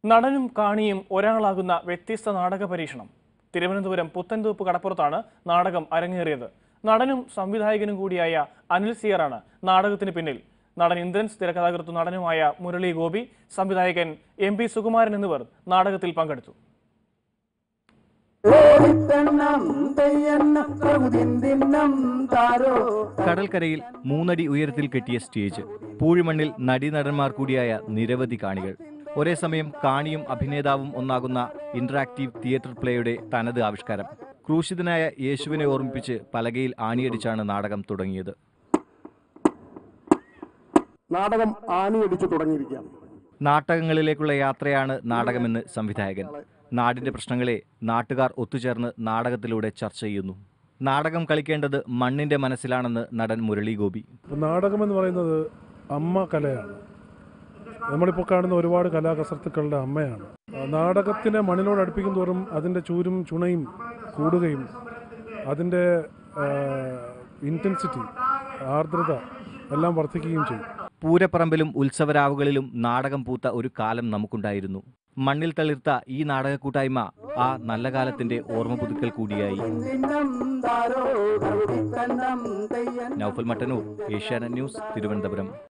നടനും കാണിയും ഒരാളാകുന്ന വ്യത്യസ്ത നാടക പരീക്ഷണം തിരുവനന്തപുരം പുത്തൻതോപ്പ് കടപ്പുറത്താണ് നാടകം അരങ്ങേറിയത് നടനും സംവിധായകനും കൂടിയായ അനിൽ സിയറാണ് നാടകത്തിന് പിന്നിൽ നടൻ ഇന്ദ്രൻസ് തിരക്കഥാകൃത്തും നടനുമായ മുരളി ഗോപി സംവിധായകൻ എം പി സുകുമാരൻ എന്നിവർ നാടകത്തിൽ പങ്കെടുത്തു ഓടിത്തണ്ണം തെയ്യണ്ണം പ്രകൃതിന്തിന്നം താരോ കടൽക്കരയിൽ മൂന്നടി ഉയരത്തിൽ കെട്ടിയ സ്റ്റേജ് പൂഴിമണ്ണിൽ നടീനടന്മാർ കൂടിയായ നിരവധി കാണികൾ ഒരേ സമയം കാണിയും അഭിനേതാവും ഒന്നാകുന്ന ഇന്ററാക്റ്റീവ് തിയേറ്റർ പ്ലേയുടെ തനത് ആവിഷ്കാരം ക്രൂശിതനായ യേശുവിനെ ഓർമ്മിപ്പിച്ച് പലകയിൽ ആണിയടിച്ചാണ് നാടകം തുടങ്ങിയത് നാടകം ആണിയടിച്ചു തുടങ്ങിയിരിക്കുകയാണ് നാടകങ്ങളിലേക്കുള്ള യാത്രയാണ് നാടകമെന്ന് സംവിധായകൻ നാടിന്റെ പ്രശ്നങ്ങളെ നാട്ടുകാർ ഒത്തുചേർന്ന് നാടകത്തിലൂടെ ചർച്ച ചെയ്യുന്നു നാടകം കളിക്കേണ്ടത് മണ്ണിന്റെ മനസ്സിലാണെന്ന് നടൻ മുരളി ഗോപി ഇപ്പം നാടകം എന്ന് പറയുന്നത് അമ്മ കലയാണ് നമ്മളിപ്പോൾ കാണുന്ന ഒരുപാട് കലാകസർത്തുക്കളുടെ അമ്മയാണ് ആ, നാടകത്തിനെ മണ്ണിനോട് അടുപ്പിക്കും തോറും അതിൻ്റെ ചൂരും ചുണയും കൂടുകയും അതിൻ്റെ ഇൻറ്റൻസിറ്റി ആർദ്രത എല്ലാം വർദ്ധിക്കുകയും ചെയ്യും പൂരപ്പറമ്പിലും ഉത്സവരാവുകളിലും നാടകം പൂത്ത ഒരു കാലം നമുക്കുണ്ടായിരുന്നു മണ്ണിൽ തളിർത്ത ഈ നാടക കൂട്ടായ്മ ആ നല്ല കാലത്തിന്റെ ഓർമ്മ പുതുക്കൽ കൂടിയായി തിന്നം താരോ പ്രകൃതിത്തണ്ണം തെയ്യണ്ണം നൗഫൽ മട്ടന്നൂർ ഏഷ്യാനെറ്റ് ന്യൂസ് തിരുവനന്തപുരം